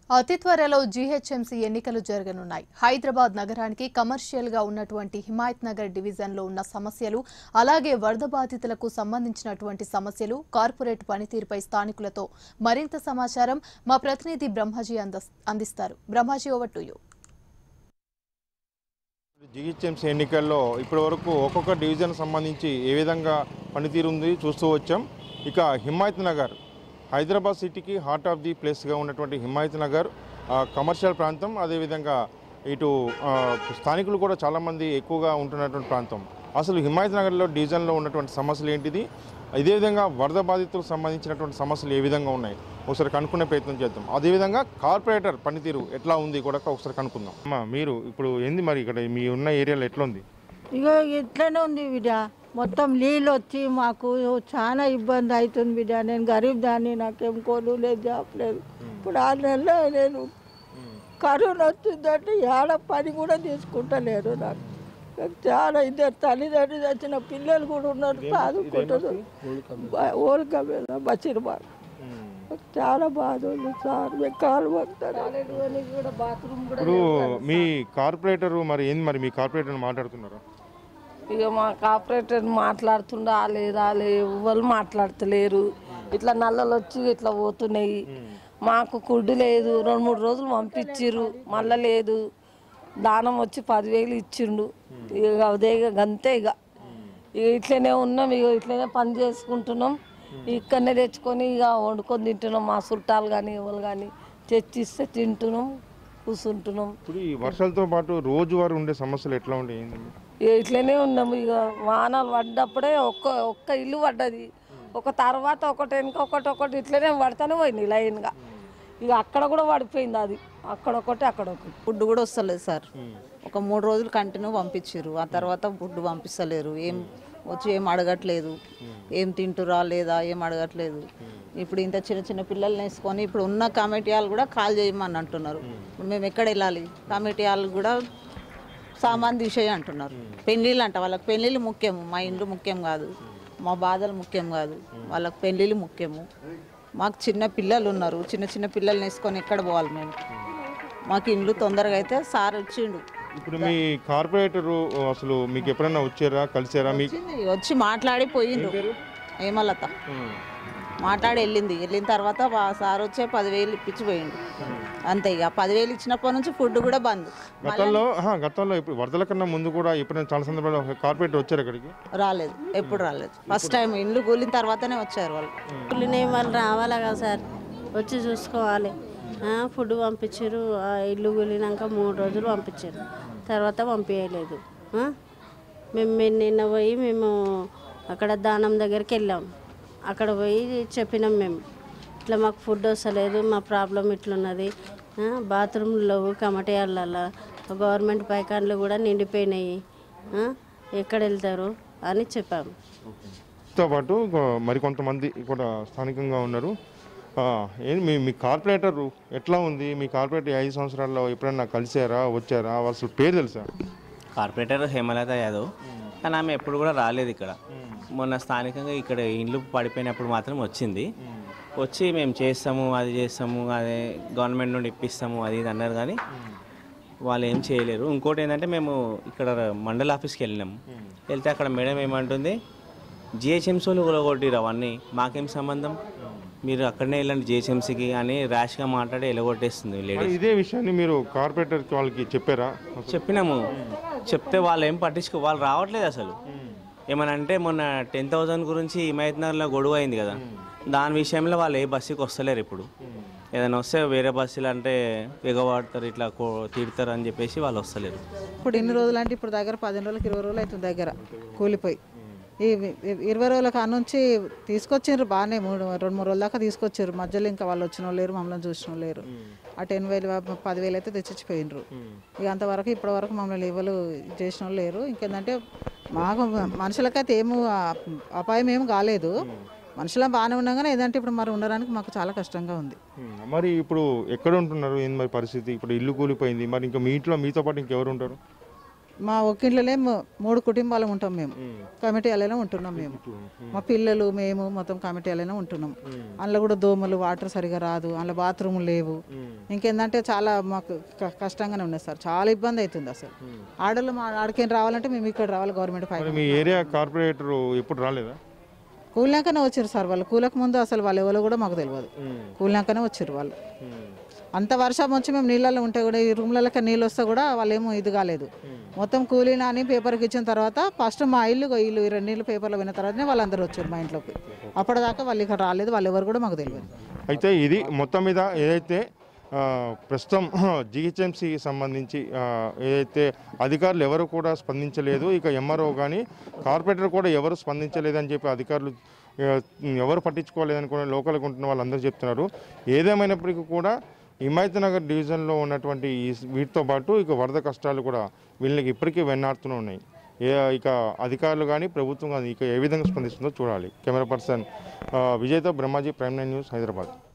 అతి త్వరలో జీహెచ్ఎంసీ ఎన్నికలు జరగనున్నాయి హైదరాబాద్ నగరానికి కమర్షియల్ గా ఉన్నటువంటి హిమాయత్ నగర్ డివిజన్ లో ఉన్న సమస్యలు అలాగే వరద బాధితులకు సంబంధించినటువంటి సమస్యలు కార్పొరేట్ పనితీరుపై స్థానికులతో మరింత సమాచారం మా ప్రతినిధి బ్రహ్మాజీ అంద- అందిస్తారు Brahmaji over to you GHMC ఎన్నికల్లో ఇప్పటి వరకు ఒక్కొక్క డివిజన్ సంబంధించి ఏ విధంగా పనితీరు ఉంది చూస్తూ వచ్చాం ఇక హిమాయత్ నగర్ హైదరాబాద్ సిటీకి హార్ట్ ఆఫ్ ది ప్లేస్గా ఉన్నటువంటి హిమాయత్ నగర్ ఆ, కమర్షియల్ ప్రాంతం అదేవిధంగా ఇటు ఆ, స్థానికులు కూడా చాలామంది ఎక్కువగా ఉంటున్నటువంటి ప్రాంతం అసలు హిమాయత్ నగర్లో డివిజన్లో ఉన్నటువంటి సమస్యలు ఏంటిది ఇదే విధంగా వరద బాధితులకు సంబంధించినటువంటి సమస్యలు ఏ విధంగా ఉన్నాయి ఒకసారి కనుక్కునే ప్రయత్నం చేద్దాం అదేవిధంగా కార్పొరేటర్ పనితీరు ఎట్లా ఉంది కూడా ఒకసారి కనుక్కుందాం అమ్మా మీరు ఇప్పుడు ఏంది మరి ఇక్కడ మీ ఉన్న ఏరియాలో ఎట్లా ఉంది ఇగో ఇట్లనే ఉంది బిడ్డ మొత్తం నీళ్ళు వచ్చి మాకు చాలా ఇబ్బంది అవుతుంది బిడ్డ నేను గరీబ్ దాన్ని నాకేం కొను లేదు జాబ్ లేదు ఇప్పుడు ఆరు నెలలు నేను కరోనా వచ్చిందంటే ఏడ పని కూడా తీసుకుంటలేరు నాకు నాకు చాలా ఇద్దరు తల్లిదండ్రులు వచ్చిన పిల్లలు కూడా ఉన్నారు చదువుకుంటారు ఓరిక మీద బషీర్బాగ్ నాకు చాలా బాధ ఉంది సార్ మేము కాలు పడతాను కూడా బాత్రూమ్ కూడా ఇప్పుడు మీ కార్పొరేటర్ మరి ఏంది మరి మీ కార్పొరేటర్ మాట్లాడుతున్నారా ఇక మా కార్పొరేటర్ మాట్లాడుతుండా లేదా ఎవరు మాట్లాడతలేరు ఇట్లా నల్లలు వచ్చి ఇట్లా పోతున్నాయి మాకు కుడ్డు లేదు రెండు మూడు రోజులు పంపించిర్రు మళ్ళా లేదు దానం వచ్చి పదివేలు ఇచ్చిండు ఇక అదే ఇక అంతే ఇక ఇక ఇట్లనే ఉన్నాం ఇక ఇట్లనే పని చేసుకుంటున్నాం ఇక్కడనే తెచ్చుకొని ఇక వండుకొని తింటున్నాం మా చుట్టాలు కానీ ఎవరు కానీ తెచ్చిస్తే తింటున్నాం కూర్చుంటున్నాం ఇప్పుడు ఈ వర్షాలతో పాటు రోజువారీ ఉండే సమస్యలు ఎట్లా ఉండే ఏందండి ఇక ఇట్లనే ఉన్నాము ఇక వానలు పడ్డప్పుడే ఒక్క ఒక్క ఇల్లు పడ్డది ఒక తర్వాత ఒకటి వెనుక ఒకటి ఒకటి ఇట్లనే పడతానే పోయింది లైన్గా ఇక అక్కడ కూడా పడిపోయింది అది అక్కడ ఒకటి అక్కడ ఒకటి ఫుడ్ కూడా వస్తలేదు సార్ ఒక మూడు రోజులు కంటిన్యూ పంపించారు ఆ తర్వాత ఫుడ్ పంపిస్తలేరు ఏం వచ్చి ఏం అడగట్లేదు ఏం తింటురా లేదా ఏం అడగట్లేదు ఇప్పుడు ఇంత చిన్న చిన్న పిల్లల్ని వేసుకొని ఇప్పుడు ఉన్న కమిటీ వాళ్ళు కూడా కాల్ చేయమని అంటున్నారు ఇప్పుడు మేము ఎక్కడ వెళ్ళాలి కమిటీ వాళ్ళు కూడా సామాన్ తీసేయి అంటున్నారు పెళ్ళిళ్ళు అంట వాళ్ళకి పెళ్ళిళ్ళు ముఖ్యము మా ఇండ్లు ముఖ్యం కాదు మా బాధలు ముఖ్యం కాదు వాళ్ళకి పెళ్ళిళ్ళు ముఖ్యము మాకు చిన్న పిల్లలు ఉన్నారు చిన్న చిన్న పిల్లల్ని వేసుకొని ఎక్కడ పోవాలి మేము మాకు ఇండ్లు తొందరగా అయితే సార్ వచ్చిండు ఇప్పుడు మీ కార్పొరేటర్ అసలు మీకు ఎప్పుడైనా వచ్చారా కలిసారా మీ వచ్చింది, వచ్చి మాట్లాడి పోయిండ్రు హేమలత మాట్లాడి వెళ్ళింది వెళ్ళిన తర్వాత వా- సార్ వచ్చే పదివేలు ఇప్పించి పోయిండు అంతే ఇక పదివేలు ఇచ్చినప్పటి నుంచి ఫుడ్ కూడా బంద్ గతంలో ఆహా, గతంలో ఇప్పుడు వరదల కన్నా ముందు కూడా ఎప్పుడైనా చాలా సందర్భాల్లో కార్పొరేటర్ వచ్చారు ఇక్కడికి రాలేదు ఎప్పుడు రాలేదు ఫస్ట్ టైం ఇండ్లు కూలిన తర్వాతనే వచ్చారు వాళ్ళు కూలినే వాళ్ళు రావాలా కదా సార్ వచ్చి చూసుకోవాలి ఆ, ఫుడ్ పంపించారు ఆ, ఇల్లు కూలినాక మూడు రోజులు పంపించారు తర్వాత పంపించలేదు ఆ? మేము మేము నిన్న పోయి మేము అక్కడ దానం దగ్గరికి వెళ్ళాం అక్కడ పోయి చెప్పినాం మేము ఇట్లా మాకు ఫుడ్ వస్తలేదు మా ప్రాబ్లం ఇట్లున్నది ఆ, బాత్రూమ్లు లేవు కమటి వాళ్ళ గవర్నమెంట్ పైకాన్లు కూడా నిండిపోయినాయి ఆ, ఎక్కడ వెళ్తారు అని చెప్పాము తో పాటు ఇంకో మరికొంతమంది కూడా స్థానికంగా ఉన్నారు ఆ, ఏంది మీ మీ కార్పొరేటర్ ఎట్లా ఉంది మీ కార్పొరేటర్ ఈ ఐదు సంవత్సరాల్లో ఎప్పుడైనా కలిసారా వచ్చారా అసలు పేరు తెలుసా కార్పొరేటర్ హేమలత యాదవ్ కానీ ఆమె ఎప్పుడు కూడా రాలేదు ఇక్కడ మొన్న స్థానికంగా ఇక్కడ ఇండ్లు పడిపోయినప్పుడు మాత్రం వచ్చింది వచ్చి మేము చేస్తాము అది చేస్తాము అదే గవర్నమెంట్ నుండి ఇప్పిస్తాము అది ఇది అన్నారు కానీ వాళ్ళు ఏం చేయలేరు ఇంకోటి ఏంటంటే మేము ఇక్కడ మండల ఆఫీస్కి వెళ్ళినాం వెళ్తే అక్కడ మేడం ఏమంటుంది జిహెచ్ఎంసీలు కొలగొట్టిరు అవన్నీ మాకేం సంబంధం మీరు అక్కడనే వెళ్ళండి జిహెచ్ఎంసీకి అని ర్యాష్గా మాట్లాడి ఎలగొట్టేస్తుంది లేడీ మరి ఇదే విషయాన్ని మీరు కార్పొరేటర్ వాళ్ళకి చెప్పారా చెప్పినాము చెప్తే వాళ్ళు ఏం పట్టించుకో వాళ్ళు రావట్లేదు అసలు ఏమని అంటే మొన్న టెన్ థౌజండ్ గురించి హిమాయత్ నగర్లో గొడవ అయింది కదా దాని విషయంలో వాళ్ళు ఏ బస్సుకి వస్తలేరు ఇప్పుడు ఏదైనా వస్తే వేరే బస్సులు అంటే ఎగవాడతారు ఇట్లా కో- తిడతారు అని చెప్పేసి వాళ్ళు వస్తలేరు ఇప్పుడు ఎన్ని రోజులు అంటే ఇప్పుడు దగ్గర పదిహేను రోజులకి ఇరవై రోజులు అవుతుంది దగ్గర కూలిపోయి ఈ ఈ- ఇరవై రోజుల కాడ నుంచి తీసుకొచ్చిండ్రు బాగానే మూడు రెండు మూడు రోజుల దాకా తీసుకొచ్చారు మధ్యలో ఇంకా వాళ్ళు వచ్చిన వాళ్ళు లేరు మమ్మల్ని చూసిన వాళ్ళు లేరు ఆ టెన్ వేలు పదివేలు అయితే తెచ్చిపోయినరు ఇక అంతవరకు ఇప్పటి వరకు మమ్మల్ని ఎవరు చేసిన వాళ్ళు లేరు ఇంకేంటంటే మాకు మనుషులకైతే ఏమో ఆ- అపాయం ఏం కాలేదు మనుషులం బాగానే ఉన్నాం కానీ ఏదంటే ఇప్పుడు మరి ఉండడానికి మాకు చాలా కష్టంగా ఉంది ఉమ్, మరి ఇప్పుడు ఎక్కడ ఉంటున్నారు ఏంది మరి పరిస్థితి ఇప్పుడు ఇల్లు కూలిపోయింది మరి ఇంకా మీ ఇంట్లో మీతో పాటు ఇంకెవరు ఉంటారు మా ఒక్కింట్లోనే ము- మూడు కుటుంబాలు ఉంటాం మేము కమిటీ అలానే ఉంటున్నాం మేము మా పిల్లలు మేము మొత్తం కమిటీ అలానే ఉంటున్నాం అందులో కూడా దోమలు వాటర్ సరిగా రాదు అందులో బాత్రూమ్ లేవు ఇంకేందంటే చాలా మాకు క- కష్టంగానే ఉన్నాయి సార్ చాలా ఇబ్బంది అవుతుంది అసలు ఆడలు మా ఆడికేం రావాలంటే మేము ఇక్కడ రావాలి గవర్నమెంట్ పై మరి మీ ఏరియా కార్పొరేటర్ ఎప్పుడు రాలేదా కూలినాకనే వచ్చారు సార్ వాళ్ళు కూలకు ముందు అసలు వాళ్ళు ఎవరో కూడా మాకు తెలియదు కూలినాకనే వచ్చారు వాళ్ళు అంత వర్షం వచ్చి మేము నీళ్ళల్లో ఉంటే కూడా ఈ రూమ్లలోకి నీళ్ళు వస్తే కూడా వాళ్ళేమో ఇది కాలేదు మొత్తం కూలీనా అని పేపర్కి ఇచ్చిన తర్వాత ఫస్ట్ మా ఇల్లు ఇల్లు ఈ రెండు నీళ్ళు పేపర్లో విన్న తర్వాతనే వాళ్ళందరూ వచ్చారు మా ఇంట్లోకి అప్పటిదాకా వాళ్ళు ఇక్కడ రాలేదు వాళ్ళు ఎవరు కూడా మాకు తెలియదు అయితే ఇది మొత్తం మీద ఏదైతే ఆ, ప్రస్తుతం జిహెచ్ఎంసి సంబంధించి ఆ, ఏదైతే అధికారులు ఎవరు కూడా స్పందించలేదు ఇక ఎంఆర్ఓ కానీ కార్పొరేటర్ కూడా ఎవరు స్పందించలేదని చెప్పి అధికారులు ఆ, ఎవరు పట్టించుకోలేదని కూడా లోకల్గా ఉంటున్న వాళ్ళందరూ చెప్తున్నారు ఏదేమైనప్పటికీ కూడా హిమాయత్ నగర్ డివిజన్లో ఉన్నటువంటి ఈ వీటితో పాటు ఇక వరద కష్టాలు కూడా వీళ్ళకి ఇప్పటికీ వెన్నాడుతూనే ఉన్నాయి ఏ ఇక అధికారులు కానీ ప్రభుత్వం కానీ ఇక ఏ విధంగా స్పందిస్తుందో చూడాలి కెమెరా పర్సన్ ఆ, విజయ్తో Brahmaji prime nine news Hyderabad